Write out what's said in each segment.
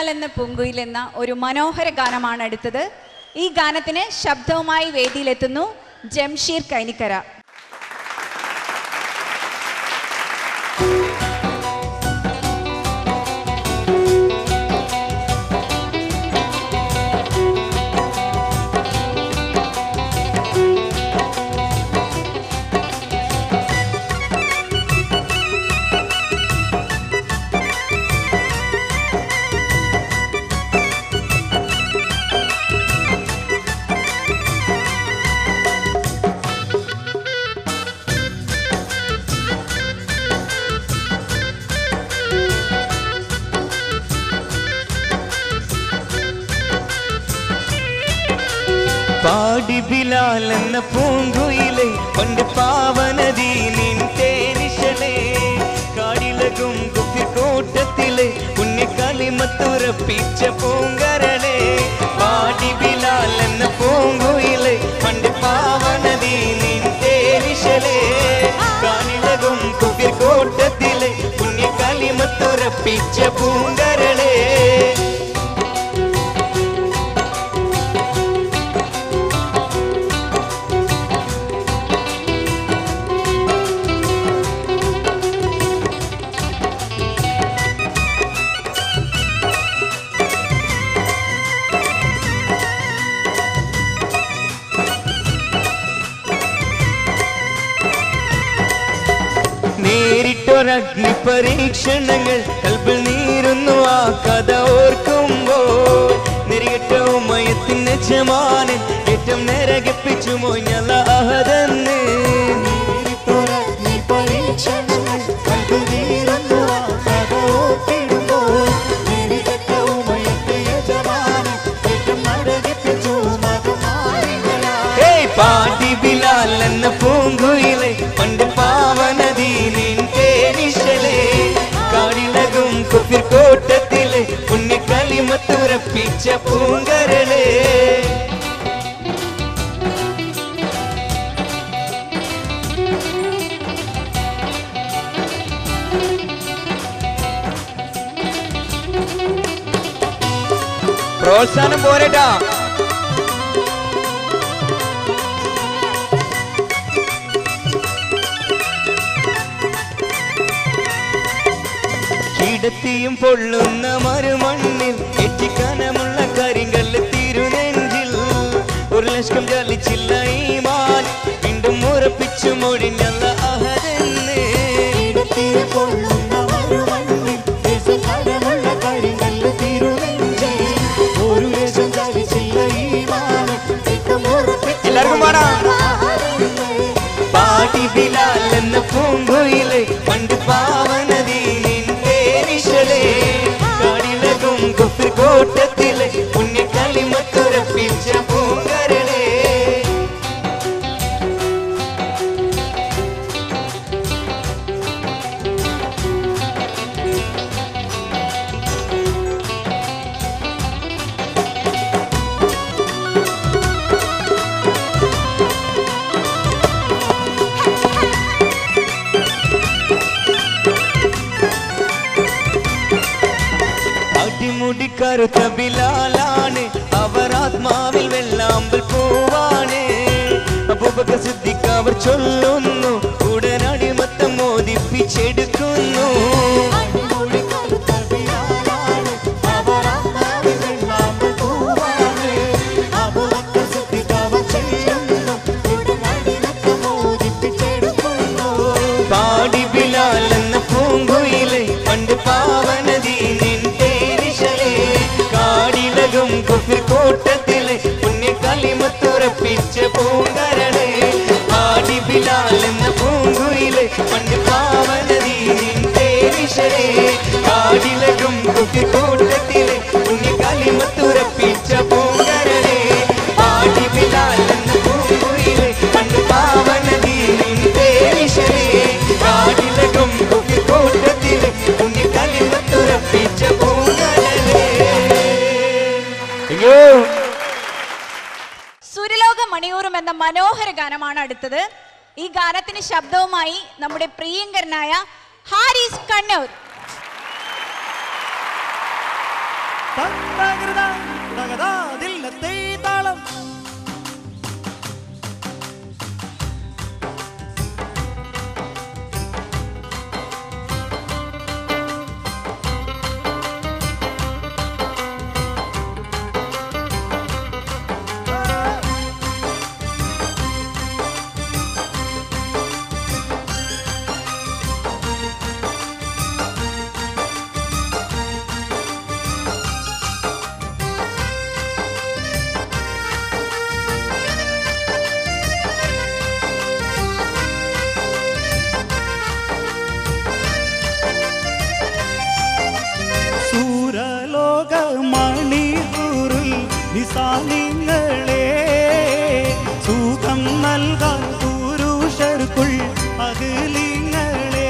ബിലാൽ എന്ന പൂങ്കുയിൽ എന്ന ഒരു മനോഹര ഗാനമാണ് അടുത്തത് ഈ ഗാനത്തിന് ശബ്ദവുമായി വേദിയിലെത്തുന്നു ജംഷീർ കൈനിക്കര പാടി ബിലാൽ എന്ന പൂങ്കുയിലെ പണ്ട് പാവനദി നിൻ തേനിശലേ കാടിലകും കുപ്പിക്കോട്ടത്തിലെ പുണ്യക്കളിമത്തുറപ്പിച്ച പൂങ്കരളെ പാടി ബിലാൽ എന്ന പൂങ്കുയിലെ പണ്ട് പാവനദി നിൻ തേനിശലേ കാടിലകും കുപ്പിക്കോട്ടത്തിലെ പുണ്യക്കളിമത്തുറപ്പിച്ച പൂങ്കരളെ നേരിട്ടൊരഗ്നി പരീക്ഷണങ്ങൾ കൽബിൽ നീരുന്നു ആ കഥ ഓർക്കുമ്പോൾ നെരികെട്ട ഉമയത്തിന് ജമാനൻ ഏറ്റവും നരകിപ്പിച്ചു മോഞ്ഞല അഹദന്ന് ഏയ് പാടി ബിലാൽ എന്ന പൂങ്കുയിലെ പണ്ട് പാവനദി നിൻ തേനിശലേ കാടിലകും കുപ്പിർ കോട്ടത്തിലെ പുണ്യക്കളിമത്തുറപ്പിച്ച പൂങ്കരളേ പ്രോത്സാഹനം പോരട്ടാ കിടത്തിയും പൊള്ളുന്ന മറുമണ്ണിൽ എറ്റിക്കനമുള്ള കരിങ്കല്ല് തിരുനെഞ്ചിൽ ഒരു ലക്ഷം ചലിച്ചില്ല ഈ മാൻ വീണ്ടും ഉറപ്പിച്ചു മൊഴിഞ്ഞല്ല അഹരെന്ന് എല്ലാവർക്കും പാടാം പാടി ബിലാൽ എന്ന പൂങ്കുയിലെ പണ്ട് പാവനദി നിന്റെ നിശലേ കാടിലകും കുപ്പിർ കോട്ടത്തിലെ പുണ്യക്കളിമത്തുറപ്പിച്ച പൂങ്കരളേ അടിമുടി കറുത്ത ബിലാലാണ് അവർ ആത്മാവിൽ വെള്ളാമ്പൽ പൂവാണ് അബൂബക്കർ സിദ്ദിഖ് അവർ ചൊല്ലുന്നു ഉടനടി മൊത്തം മോദിപ്പിച്ചെടുക്കുന്നു പാടി ബിലാൽ എന്ന പൂങ്കുയിലെ പണ്ട് പാവനദി നിന്റെ നിശലേ കാടിലകും കുഫിർ കോട്ടത്തിലെ പുണ്യക്കളിമത്തുറപ്പിച്ച പൂങ്കരളെ പാടി ബിലാൽ എന്ന പൂങ്കുയിലെ പണ്ട് പാവനദി നിന്റെ നിശലേ കാടിലകും കുഫിർ കോട്ടത്തിലെ പുണ്യക്കളിമത്തുറപ്പിച്ച പൂങ്കരളെ പാടി ബിലാൽ എന്ന പൂങ്കുയിലെ പണ്ട് പാവനദി നിന്റെ നിശലേ കാടിലകും കുഫിർ കോട്ടത്തിലെ പുണ്യക്കളിമത്തുറപ്പിച്ച പൂങ്കരളെ അയ്യോ സുരലോക മണിയൂറും എന്ന മനോഹര ഗാനമാണ് അടുത്തത് ഈ ഗാനത്തിന് ശബ്ദവുമായി നമ്മുടെ പ്രിയങ്കരനായ ഹാരിസ് കണ്ണൂർ തകൃതാ തകതാ ദില്ലത്തേ താളം സൂരലോക മണികൂറിൽ നിസാനിങ്ങളെ സുഖം നൽകാൻ പുരുഷർക്കുൾ അകലിങ്ങളെ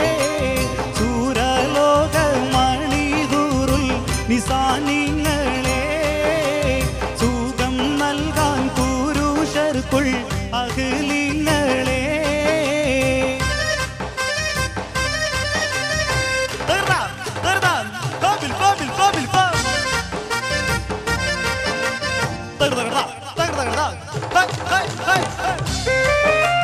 സൂരലോക മണികൂറിൽ നിസാനിങ്ങളെ സുഖം നൽകാൻ പുരുഷർക്കുൾ അകലിങ്ങളെ تغرد تغرد قابل قابل قابل قابل تغرد تغرد تغرد هاي هاي هاي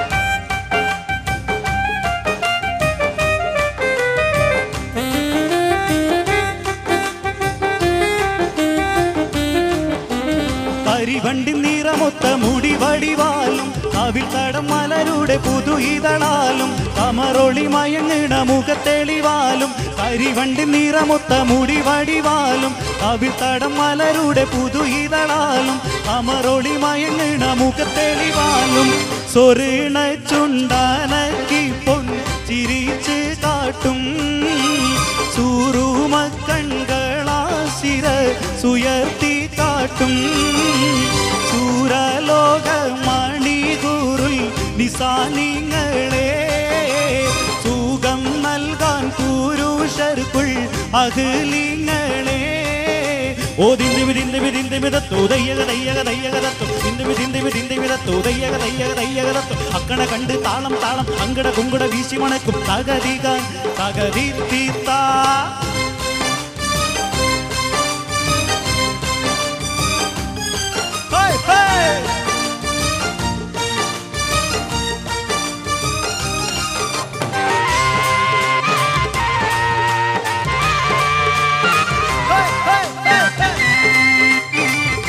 കരിവണ്ടി നിറമൊത്ത മുടി വടിവാലും അവിൽ തടം മലരുടെ പുതു ഇതളാലും കമറൊളി മയങ്ങിട മുഖത്തെളിവാലും കരിവണ്ടി നിറമൊത്ത മുടി വടിവാലും അവിൽ തടം മലരുടെ പുതു ഇതളാലും കമറൊളി മയങ്ങിട മുഖത്തെളിവാലും സൊറിണ ചുണ്ടാനക്കി പൊൻ ചിരിച്ച് കാട്ടും സൂറുമക്കൺകളാശിര സുയർത്തി കാട്ടും സൂരലോക മണികൂറിൽ നിസാനിങ്ങളെ സുഖം നൽകാൻ പുരുഷർക്കുൾ അകലിങ്ങളെ ഓ ദിന്തി വിരിന്തി വിരിന്തി വിധത്തു ദയ്യക ദയ്യക ദയ്യകതത്തു ദിന്തി വിരിന്തി വിരിന്തി വിധത്തു ദയ്യക ദയ്യക ദയ്യകതത്തു അക്കണ കണ്ട് താളം താളം അങ്കട കുങ്കട വീശി മണക്കും തകതിക തകതി തീത്താ Hey, hey! Hey, hey, hey, hey!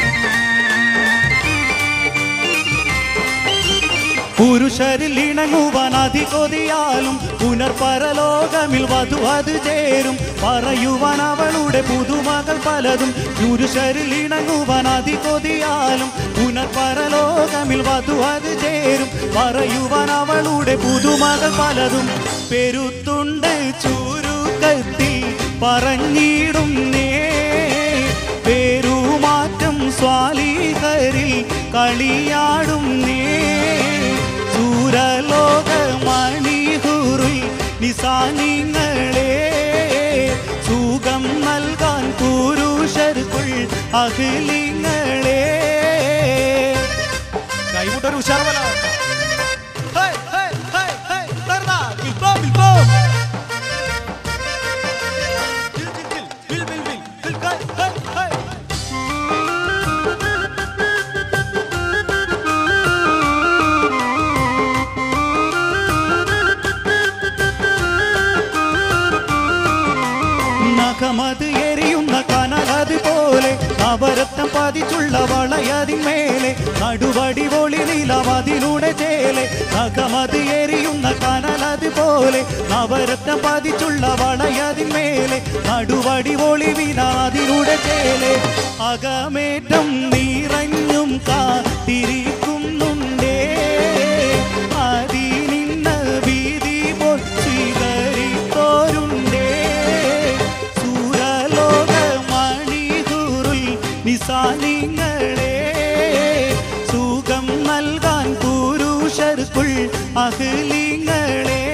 പുരുഷരിൽ ഇണങ്ങുവാൻ അധികൊതിയാലും പുനർപരലോകമിൽ വധു അത് ചേരും പറയുവാൻ അവളുടെ പുതുമകൾ പലതും പുരുഷരിൽ ഇണങ്ങുവാൻ അധികൊതിയാലും പുനർപരലോകമിൽ വധു അത് ചേരും പറയുവാൻ അവളുടെ പുതുമകൾ പലതും പെരുത്തുണ്ട് ചുരുക്കത്തിൽ പറഞ്ഞിടും നേ പേരുമാറ്റം സ്വാലികരിൽ കളിയാടും നേ സൂരലോക മണിഹുറിൽ നിസാനിങ്ങളെ സുഖം നൽകാൻ പുരുഷർക്കുൾ അഖിലിങ്ങളെ കൈമുട്ടൊരു ഉഷാർവല ഹേ ഹേ ഹേ ഹേ തർദാ ബിൽബോ ബിൽബോ Gil, gil, gil, bil, bil, bil, bil, kay, hey, hey. നഖമത് എരിയുന്ന കനലത് പോലെ നവരത്നം പതിച്ചുള്ള വളയതിന്മേലെ നടുവടി പൊളി നിലവതിലൂടെ ചേലെ നഖമത് എരിയുന്ന കനലത് പോലെ നവരത്നം പതിച്ചുള്ള വളയതിന്മേലെ നടുവടി പൊളി വിനാതിലൂടെ ചേലെ അകമേറ്റം നിറഞ്ഞും കാത്തിരിക്കുന്നുണ്ടേ അതിനിന്ന വീതി പോൽ ചിതറിത്തോരുണ്ടേ സൂരലോക മണികൂറിൽ നിസാനിങ്ങളെ സുഖം നൽകാൻ പുരുഷർക്കുൾ അഹ്ലിങ്ങളെ